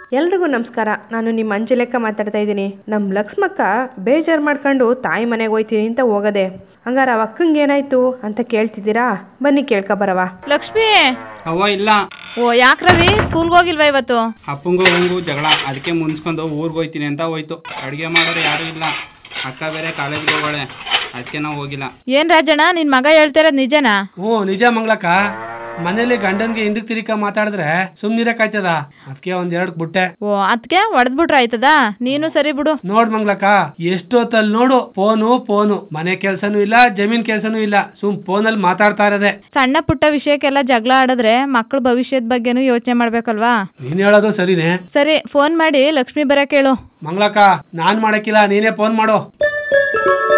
ಎಲ್ರಿಗೂ ನಮಸ್ಕಾರ ನಾನು ನಿಮ್ಮ ಅಂಜಲೆಕ್ಕ ಮಾತಾಡ್ತಾ ಇದ್ದೀನಿ ನಮ್ಮ ಲಕ್ಷ್ಮಕ್ಕ ಬೇಜಾರು ಮಾಡ್ಕೊಂಡು ತಾಯಿ ಮನೆಗೆ ಹೋಯ್ತೀನಿ ಅಂತ ಹೋಗದೆ ಹಂಗಾರೆ ಅವ ಅಕ್ಕಂಗೆ ಏನಾಯ್ತು ಅಂತ ಕೇಳ್ತಿದ್ದೀರಾ ಬನ್ನಿ ಕೇಳ್ಕೊ ಬರವ ಲಕ್ಷ್ಮಿ ಅವ್ವ ಇಲ್ಲ ಓ ಯಾಕ್ ರವಿ ಸ್ಕೂಲ್ಗೆ ಹೋಗಿಲ್ವಾ ಇವತ್ತು ಅಪ್ಪಂಗೂ ಅವಂಗೂ ಜಗಳ ಅದಕ್ಕೆ ಮುನ್ಸ್ಕೊಂಡು ಊರಿಗೆ ಹೋಯ್ತೀನಿ ಅಂತ ಹೋಯ್ತು ಅಡುಗೆ ಮಾಡೋರು ಯಾರೂ ಇಲ್ಲ ಅಕ್ಕ ಬೇರೆ ಕಾಲೇಜ್ಗೆ ಹೋಗೋಳೆ ಅದಕ್ಕೆ ನಾವು ಹೋಗಿಲ್ಲ ಏನ್ ರಾಜಣ್ಣ ನಿನ್ ಮಗ ಹೇಳ್ತಿರೋದ್ ನಿಜನಾ ಹ್ಞೂ ನಿಜ ಮಂಗ್ಲಕ್ಕ ಮನೇಲಿ ಗಂಡನ್ಗೆ ಹಿಂದಕ್ ತಿರಿಕ ಮಾತಾಡಿದ್ರೆ ಸುಮ್ನಿರಕ್ಕಾಯ್ತದ ಅದಕ್ಕೆ ಒಂದೆರಡು ಬಿಟ್ಟೆ ಓ ಅದ್ಕೆ ಹೊಡೆದ್ಬಿಟ್ರ ಆಯ್ತದ ನೀನು ಸರಿ ಬಿಡು ನೋಡ್ ಮಂಗ್ಲಕ್ಕ ಎಷ್ಟೊತ್ತಲ್ಲಿ ನೋಡು ಫೋನು ಫೋನು ಮನೆ ಕೆಲ್ಸನೂ ಇಲ್ಲ ಜಮೀನ್ ಕೆಲ್ಸನೂ ಇಲ್ಲ ಸುಮ್ ಫೋನಲ್ಲಿ ಮಾತಾಡ್ತಾ ಇರೋದೆ ಸಣ್ಣ ಪುಟ್ಟ ವಿಷಯಕ್ಕೆಲ್ಲ ಜಗಳ ಆಡಿದ್ರೆ ಮಕ್ಳ ಭವಿಷ್ಯದ ಬಗ್ಗೆನೂ ಯೋಚನೆ ಮಾಡ್ಬೇಕಲ್ವಾ ನೀನ್ ಹೇಳೋದು ಸರಿನೇ ಸರಿ ಫೋನ್ ಮಾಡಿ ಲಕ್ಷ್ಮಿ ಬರಕ್ ಹೇಳು ಮಂಗ್ಲಕ್ಕ ನಾನ್ ಮಾಡಕ್ಕಿಲ್ಲ ನೀನೇ ಫೋನ್ ಮಾಡು